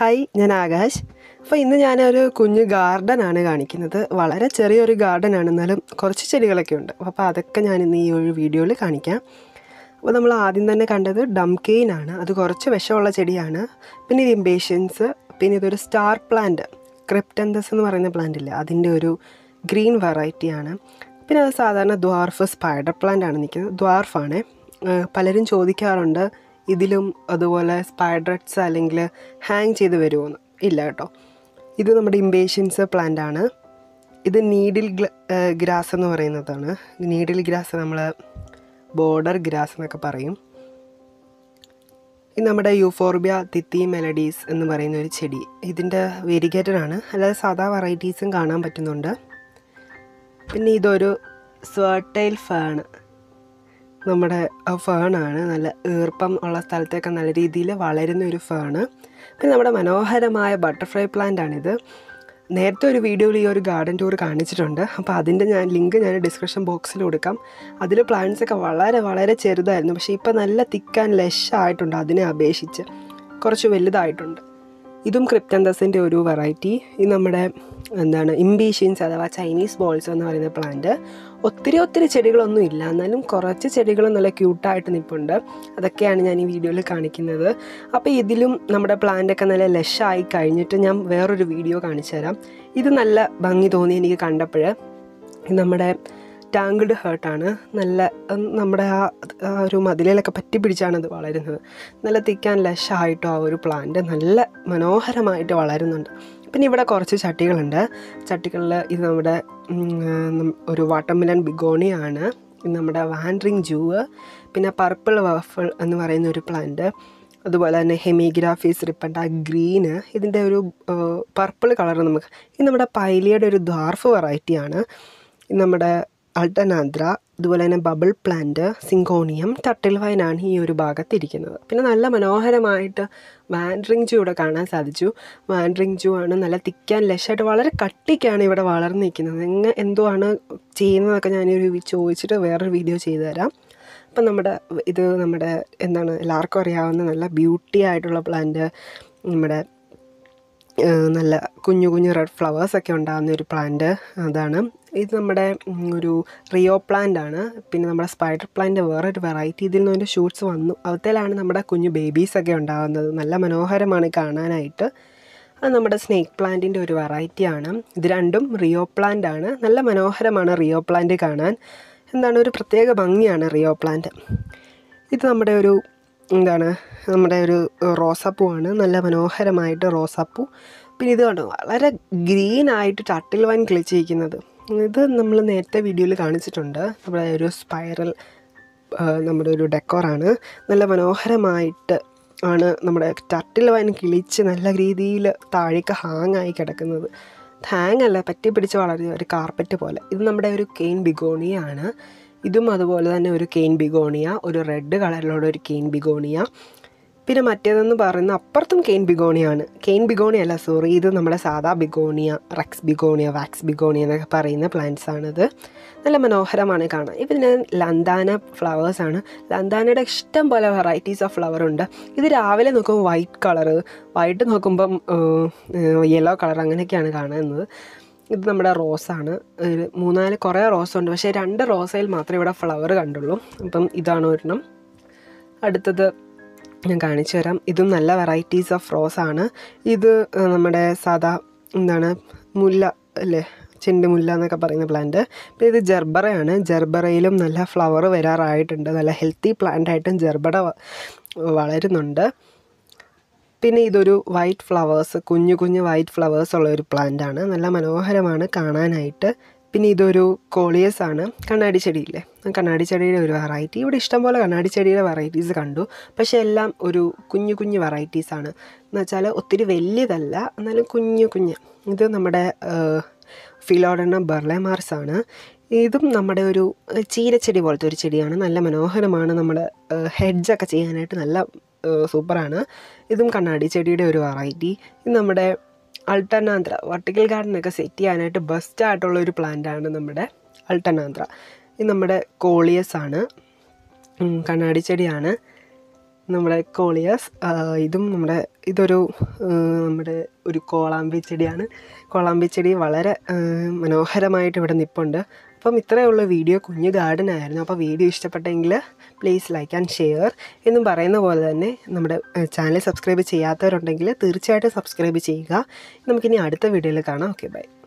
hi ഞാൻ ആകാശ് അപ്പോൾ ഇന്ന് ഞാനൊരു കുഞ്ഞു ഗാർഡനാണ് കാണിക്കുന്നത് വളരെ ചെറിയൊരു ഗാർഡനാണ് എന്നാലും കുറച്ച് ചെടികളൊക്കെ ഉണ്ട് അപ്പോൾ അതൊക്കെ ഞാൻ ഇന്ന് ഈ ഒരു വീഡിയോയിൽ കാണിക്കാം അപ്പോൾ നമ്മൾ ആദ്യം തന്നെ കണ്ടത് ഡംകെയിൻ ആണ് അത് കുറച്ച് വിഷമുള്ള ചെടിയാണ് പിന്നെ ഇത് ഇംബേഷ്യൻസ് പിന്നെ ഇതൊരു സ്റ്റാർ പ്ലാന്റ് ക്രിപ്റ്റന്തസ് എന്ന് പറയുന്ന പ്ലാന്റ് ഇല്ലേ അതിൻ്റെ ഒരു ഗ്രീൻ വെറൈറ്റിയാണ് പിന്നെ അത് സാധാരണ ദ്വാർഫ് സ്പൈഡർ പ്ലാന്റ് ആണ് നിൽക്കുന്നത് ദ്വാർഫാണ് പലരും ചോദിക്കാറുണ്ട് ഇതിലും അതുപോലെ സ്പൈഡററ്റ്സ് അല്ലെങ്കിൽ ഹാങ് ചെയ്ത് വരുമോയെന്ന് ഇല്ല കേട്ടോ ഇത് നമ്മുടെ ഇംബേഷ്യൻസ് പ്ലാന്റ് ആണ് ഇത് നീഡിൽ ഗ്രാസ് എന്ന് പറയുന്നതാണ് നീഡിൽ ഗ്രാസ് നമ്മൾ ബോർഡർ ഗ്രാസ് എന്നൊക്കെ പറയും ഇത് നമ്മുടെ യൂഫോർബിയ തിത്തി മെലഡീസ് എന്ന് പറയുന്ന ഒരു ചെടി ഇതിൻ്റെ വെരിഗേറ്റഡ് ആണ് അല്ലാതെ സാധാ വെറൈറ്റീസും കാണാൻ പറ്റുന്നുണ്ട് പിന്നെ ഇതൊരു സ്വേർട്ടൈൽ ഫേണ് നമ്മുടെ ഫേണാണ് നല്ല ഈർപ്പം ഉള്ള സ്ഥലത്തൊക്കെ നല്ല രീതിയിൽ വളരുന്ന ഒരു ഫേണ് പിന്നെ നമ്മുടെ മനോഹരമായ ബട്ടർഫ്ലൈ പ്ലാന്റ് ആണിത് നേരത്തെ ഒരു വീഡിയോയിൽ ഈ ഒരു ഗാർഡൻ ടൂർ കാണിച്ചിട്ടുണ്ട് അപ്പോൾ അതിൻ്റെ ഞാൻ ലിങ്ക് ഞാൻ ഡിസ്ക്രിപ്ഷൻ ബോക്സിൽ കൊടുക്കാം അതിൽ പ്ലാന്റ്സ് ഒക്കെ വളരെ വളരെ ചെറുതായിരുന്നു പക്ഷേ ഇപ്പോൾ നല്ല തിക്കാൻ ലഷ് ആയിട്ടുണ്ട് അതിനെ അപേക്ഷിച്ച് കുറച്ച് വലുതായിട്ടുണ്ട് ഇതും ക്രിപ്റ്റന്തസിൻ്റെ ഒരു വെറൈറ്റി ഇത് നമ്മുടെ എന്താണ് ഇംബീഷ്യൻസ് അഥവാ ചൈനീസ് ബോൾസ് എന്ന് പറയുന്ന പ്ലാന്റ് ഒത്തിരി ഒത്തിരി ചെടികളൊന്നും ഇല്ല എന്നാലും കുറച്ച് ചെടികൾ നല്ല ക്യൂട്ടായിട്ട് നിൽപ്പുണ്ട് അതൊക്കെയാണ് ഞാൻ ഈ വീഡിയോയിൽ കാണിക്കുന്നത് അപ്പോൾ ഇതിലും നമ്മുടെ പ്ലാന്റൊക്കെ നല്ല ലഷായി കഴിഞ്ഞിട്ട് ഞാൻ വേറൊരു വീഡിയോ കാണിച്ചു തരാം ഇത് നല്ല ഭംഗി തോന്നി എനിക്ക് കണ്ടപ്പോൾ ഇത് നമ്മുടെ ടാങ്കിൾഡ് ഹേർട്ടാണ് നല്ല നമ്മുടെ ആ ആ ഒരു മതിലിലൊക്കെ പറ്റി പിടിച്ചാണ് അത് വളരുന്നത് നല്ല തിക്കാൻ ലഷായിട്ടോ ആ ഒരു പ്ലാന്റ് നല്ല മനോഹരമായിട്ട് വളരുന്നുണ്ട് പിന്നെ ഇവിടെ കുറച്ച് ചട്ടികളുണ്ട് ചട്ടികളിൽ ഇത് നമ്മുടെ ഒരു വാട്ടർമെലൻ ബിഗോണിയാണ് ഇത് നമ്മുടെ വാൻഡ്രിങ് ജൂവ് പിന്നെ പർപ്പിൾ വഫിൾ എന്ന് പറയുന്ന ഒരു പ്ലാന്റ് അതുപോലെ തന്നെ ഹെമിഗ്രാഫീസ് റിപ്പണ്ട ഗ്രീന് ഇതിൻ്റെ ഒരു പർപ്പിൾ കളർ നമുക്ക് ഇത് നമ്മുടെ പൈലിയുടെ ഒരു ദ്വാർഫ് വെറൈറ്റിയാണ് ഇത് നമ്മുടെ അൾട്ടനാദ്ര അതുപോലെ തന്നെ ബബിൾ പ്ലാന്റ് സിങ്കോണിയം ടട്ടിൽ വൈനാണ് ഈ ഒരു ഭാഗത്ത് ഇരിക്കുന്നത് പിന്നെ നല്ല മനോഹരമായിട്ട് വാൻഡ്രിങ് ജൂ ഇവിടെ കാണാൻ സാധിച്ചു വാൻഡ്രിങ് ജൂ ആണ് നല്ല തിക്കാൻ ലഷായിട്ട് വളരെ കട്ടിക്കാണ് ഇവിടെ വളർന്നു നിൽക്കുന്നത് എങ്ങനെ എന്തോ ആണ് ചെയ്യുന്നതൊക്കെ ഞാനൊരു ചോദിച്ചിട്ട് വേറൊരു വീഡിയോ ചെയ്തു തരാം അപ്പം നമ്മുടെ ഇത് നമ്മുടെ എന്താണ് എല്ലാവർക്കും അറിയാവുന്ന നല്ല ബ്യൂട്ടി ആയിട്ടുള്ള പ്ലാന്റ് നമ്മുടെ നല്ല കുഞ്ഞു കുഞ്ഞു റെഡ് ഫ്ലവേഴ്സൊക്കെ ഉണ്ടാകുന്ന ഒരു പ്ലാന്റ് അതാണ് ഇത് നമ്മുടെ ഒരു റിയോ പ്ലാന്റ് ആണ് പിന്നെ നമ്മുടെ സ്പൈഡർ പ്ലാന്റ് വേറൊരു വെറൈറ്റി ഇതിൽ നിന്ന് ഷൂട്ട്സ് വന്നു അവത്തേലാണ് നമ്മുടെ കുഞ്ഞു ബേബീസൊക്കെ ഉണ്ടാകുന്നത് നല്ല മനോഹരമാണ് കാണാനായിട്ട് അത് നമ്മുടെ സ്നേക്ക് പ്ലാന്റിൻ്റെ ഒരു വെറൈറ്റിയാണ് ഇത് രണ്ടും റിയോ പ്ലാന്റ് ആണ് നല്ല മനോഹരമാണ് റിയോ പ്ലാന്റ് കാണാൻ എന്താണ് ഒരു പ്രത്യേക ഭംഗിയാണ് റിയോ പ്ലാന്റ് ഇത് നമ്മുടെ ഒരു എന്താണ് നമ്മുടെ ഒരു റോസാപ്പൂവാണ് നല്ല മനോഹരമായിട്ട് റോസാപ്പൂ പിന്നെ ഇത് കണ്ടോ വളരെ ഗ്രീൻ ആയിട്ട് ടട്ടിൽ വൈൻ കിളിച്ചിരിക്കുന്നത് ഇത് നമ്മൾ നേരത്തെ വീഡിയോയിൽ കാണിച്ചിട്ടുണ്ട് നമ്മുടെ ഒരു സ്പൈറൽ നമ്മുടെ ഒരു ഡെക്കോറാണ് നല്ല മനോഹരമായിട്ട് ആണ് നമ്മുടെ ടട്ടിൽ വൈൻ കിളിച്ച് നല്ല രീതിയിൽ താഴേക്ക് ഹാങ് ആയി കിടക്കുന്നത് ഹാങ് അല്ല പറ്റി പിടിച്ച് വളരെ ഒരു കാർപ്പറ്റ് പോലെ ഇത് നമ്മുടെ ഒരു കെയിൻ ബിഗോണിയാണ് ഇതും അതുപോലെ തന്നെ ഒരു കെയിൻ ബിഗോണിയ ഒരു റെഡ് കളറിലുള്ള ഒരു കെയിൻ ബിഗോണിയ പിന്നെ മറ്റേതെന്ന് പറയുന്ന അപ്പുറത്തും കെയിൻ ബിഗോണിയാണ് കെയിൻ ബിഗോണിയ അല്ല സോറി ഇത് നമ്മുടെ സാധാ begonia rex begonia wax begonia എന്നൊക്കെ പറയുന്ന പ്ലാന്റ്സ് ആണിത് നല്ല മനോഹരമാണ് കാണാൻ ഇപ്പം ഇതിന് ലന്താന ഫ്ലവേഴ്സാണ് ലന്താനയുടെ ഇഷ്ടം പോലെ വെറൈറ്റീസ് ഓഫ് ഫ്ലവർ ഉണ്ട് ഇത് രാവിലെ നോക്കുമ്പോൾ വൈറ്റ് കളറ് വൈറ്റ് നോക്കുമ്പം യെല്ലോ കളർ അങ്ങനെയൊക്കെയാണ് കാണുന്നത് ഇത് നമ്മുടെ റോസാണ് മൂന്നാല് കുറേ റോസ് ഉണ്ട് പക്ഷേ രണ്ട് റോസയിൽ മാത്രമേ ഇവിടെ ഫ്ലവർ കണ്ടുള്ളൂ അപ്പം ഇതാണ് ഒരെണ്ണം അടുത്തത് ഞാൻ കാണിച്ചു തരാം ഇതും നല്ല വെറൈറ്റീസ് ഓഫ് റോസ് ആണ് ഇത് നമ്മുടെ സാധാ എന്താണ് മുല്ല അല്ലേ ചെണ്ടുമുല്ല എന്നൊക്കെ പറയുന്ന പ്ലാന്റ് പിന്നെ ഇത് ജർബറയാണ് ജർബറയിലും നല്ല ഫ്ലവർ വരാറായിട്ടുണ്ട് നല്ല ഹെൽത്തി പ്ലാന്റ് ആയിട്ടും ജർബറ വളരുന്നുണ്ട് പിന്നെ ഇതൊരു വൈറ്റ് ഫ്ലവേഴ്സ് കുഞ്ഞു കുഞ്ഞു വൈറ്റ് ഫ്ലവേഴ്സ് ഉള്ള ഒരു പ്ലാന്റ് ആണ് നല്ല മനോഹരമാണ് കാണാനായിട്ട് പിന്നെ ഇതൊരു കോളിയസ് ആണ് കണ്ണാടി ചെടിയില്ലേ കണ്ണാടി ചെടിയുടെ ഒരു വെറൈറ്റി ഇവിടെ ഇഷ്ടംപോലെ കണ്ണാടി ചെടിയുടെ വെറൈറ്റീസ് കണ്ടു പക്ഷേ എല്ലാം ഒരു കുഞ്ഞു കുഞ്ഞു വെറൈറ്റീസ് ആണ് എന്ന് വെച്ചാൽ ഒത്തിരി വലിയതല്ല എന്നാലും കുഞ്ഞു കുഞ്ഞ് ഇത് നമ്മുടെ ഫിലോഡന ബെർലമാർസ് ആണ് ഇതും നമ്മുടെ ഒരു ചീരച്ചെടി പോലത്തെ ഒരു ചെടിയാണ് നല്ല മനോഹരമാണ് നമ്മുടെ ഹെഡ്ജൊക്കെ ചെയ്യാനായിട്ട് നല്ല സൂപ്പറാണ് ഇതും കണ്ണാടി ചെടിയുടെ ഒരു വെറൈറ്റി ഇത് നമ്മുടെ അൾട്ടനാന്ത്ര വർട്ടിക്കൽ ഗാർഡനൊക്കെ സെറ്റ് ചെയ്യാനായിട്ട് ബെസ്റ്റ് ആയിട്ടുള്ള ഒരു പ്ലാന്റ് ആണ് നമ്മുടെ അൾട്ടനാന്ത്ര ഇത് നമ്മുടെ കോളിയസ് ആണ് കണ്ണാടി ചെടിയാണ് നമ്മുടെ കോളിയാസ് ആ, ഇതും നമ്മുടെ ഇതൊരു ആ, നമ്മുടെ ഒരു കോളാമ്പി ചെടിയാണ് കോളാമ്പി ചെടി വളരെ ആ, മനോഹരമായിട്ട് ഇവിടെ നിൽപ്പുണ്ട് അപ്പം ഇത്രയേ ഉള്ളൂ വീഡിയോ കുഞ്ഞു ഗാർഡൻ ആയിരുന്നു അപ്പോൾ വീഡിയോ ഇഷ്ടപ്പെട്ടെങ്കിൽ പ്ലീസ് ലൈക്ക് ആൻഡ് ഷെയർ എന്നും പറയുന്ന പോലെ തന്നെ നമ്മുടെ ചാനൽ സബ്സ്ക്രൈബ് ചെയ്യാത്തവരുണ്ടെങ്കിൽ തീർച്ചയായിട്ടും സബ്സ്ക്രൈബ് ചെയ്യുക നമുക്കിനി അടുത്ത വീഡിയോയിൽ കാണാം ഓക്കെ ബൈ